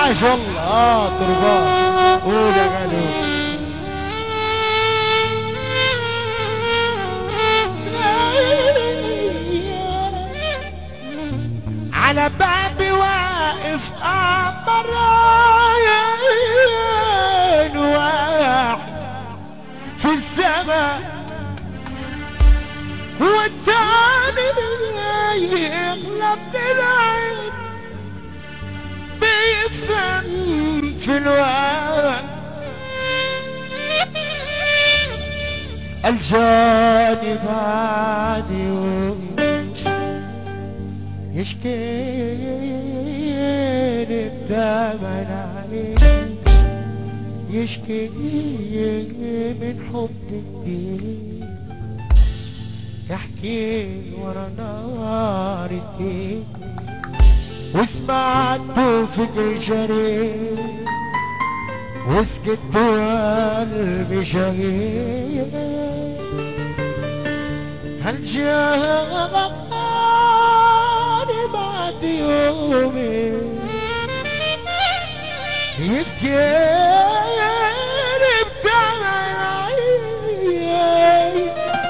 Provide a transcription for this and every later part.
عايش والله اه تربان قول يا غالي على بابي واقف أمرين واحد في السماء والتاني يغلب العين بيفهم في الوقت الجاني بعدي يشكيني بدمع عليك يشكيني من حب الدين يحكي ورا نار الدين وسمعته فكر جريء وسكت قلبي شهيد هل جاني بعد يومي يبكيني بدمع العين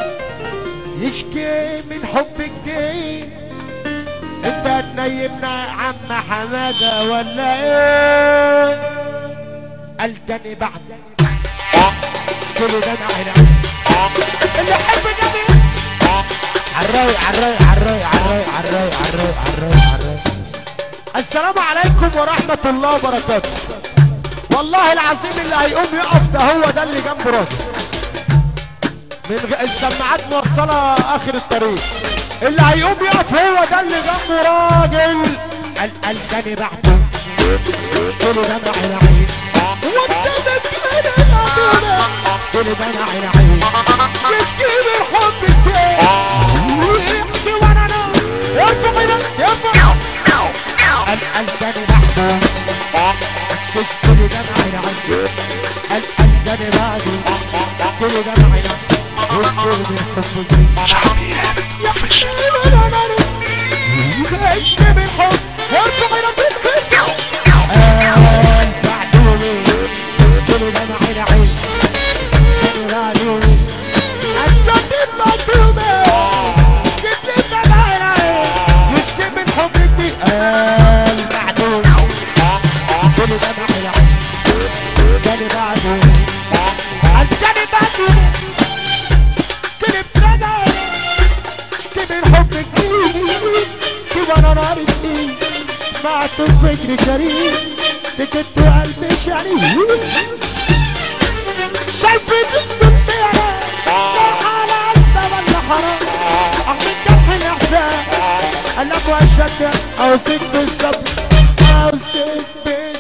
يشكي من حبك دي انت هتنيمنا عم حمادة ولا ايه قلتني بعد كل ده انا عيني اللي يحب النبي عالرايق عالرايق عالرايق عالرايق عالرايق عالرايق عالرايق عالرايق السلام عليكم ورحمة الله وبركاته والله العظيم اللي هيقوم يقف ده هو ده اللي جنب راجل من غ... السماعات موصلة آخر الطريق اللي هيقوم يقف هو ده اللي جنبه راجل قال قال تاني بعده كل ده مع العين كل ده مع العين يشكي من حب الدين ويحكي وانا انا يرفع ايدك يرفع قال قال تاني بعده مش كل ده مع العين قال قال تاني بعده كل ده مع العين والكل بيحب الدين شعبيات اوفيشال عشت بالحب وارفع ايدك قال بعدوني كل ده مع العين كل بعدوني عشت المظلومة جيت لي بدع العين يشتي من حبك دي قال بعدوني كل ده مع العين كل بعدوني قال تاني بعدوني كل بدع كبر حبك كيف انا نار الدين سمعت فكر كريم سكت قلبي شريف شايفين السنتيرة حلال ده ولا حرام احمد جرح الاحسان قلب وشك او سك بالصبر او سك بس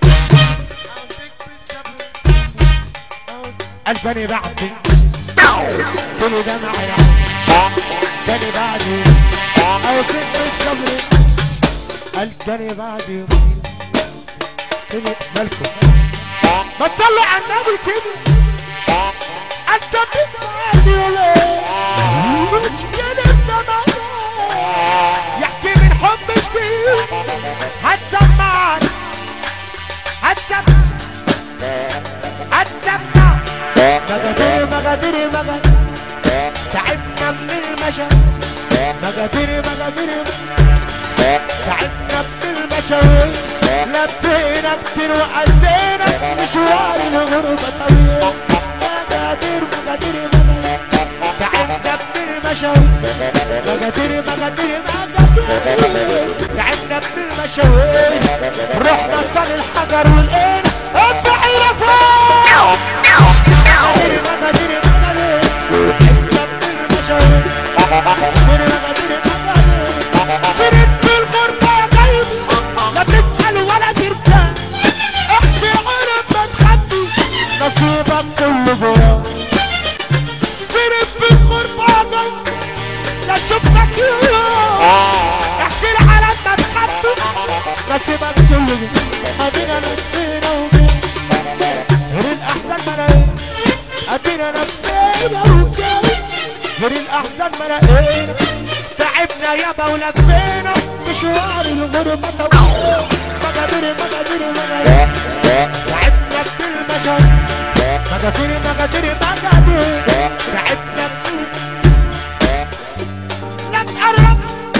قلبني بعدي كل ده معايا تاني بعدي او سك الصبر قال تاني بعدي تاني مالكم ما تصلوا على النبي كده انت بتعدي ولا مش كده انت معايا يحكي من حبك فيه هتسمعك هتسمع هتسمع مقادير مقادير مقادير تعبنا من المشى مقادير مقادير تعبنا من المشاوير لبينا كتير وقسينا مشوار الغربة طويل مقادير مقادير مقادير تعبنا من المشاوير مقادير مقادير مقادير تعبنا من المشاوير رحنا صال الحجر والقين ارفع ايدك فوق مقادير مقادير مقادير تعبنا من المشاوير مقادير مقادير مقادير صرت في الغربة يا قلبي لا تسأل ولا ترتاح احكي عرب ما تخبي نصيبك كله فراق صرت في الغربة يا قلبي لا شفتك يوم احكي الحالات ما تخبي نصيبك كله فراق ادينا نفسينا وبين غير الاحسن ما لقينا ادينا نفسينا وبين غير الاحسن ما لقينا تعبنا يابا ولفينا مشوار الغربة طويل مقادير مقادير مقادير تعبنا بالمشهد مقادير مقادير مقادير تعبنا بال- لا تقرب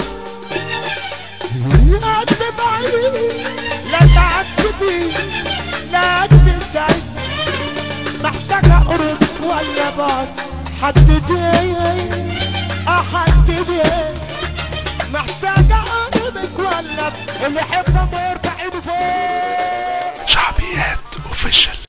لا تبعد لا تعذبي لا تسعي محتاجة قرب ولا بعد حددي احددي محتاجة قربك ولا اللي يحب ما يرفع ايده فوق شعبيات اوفيشال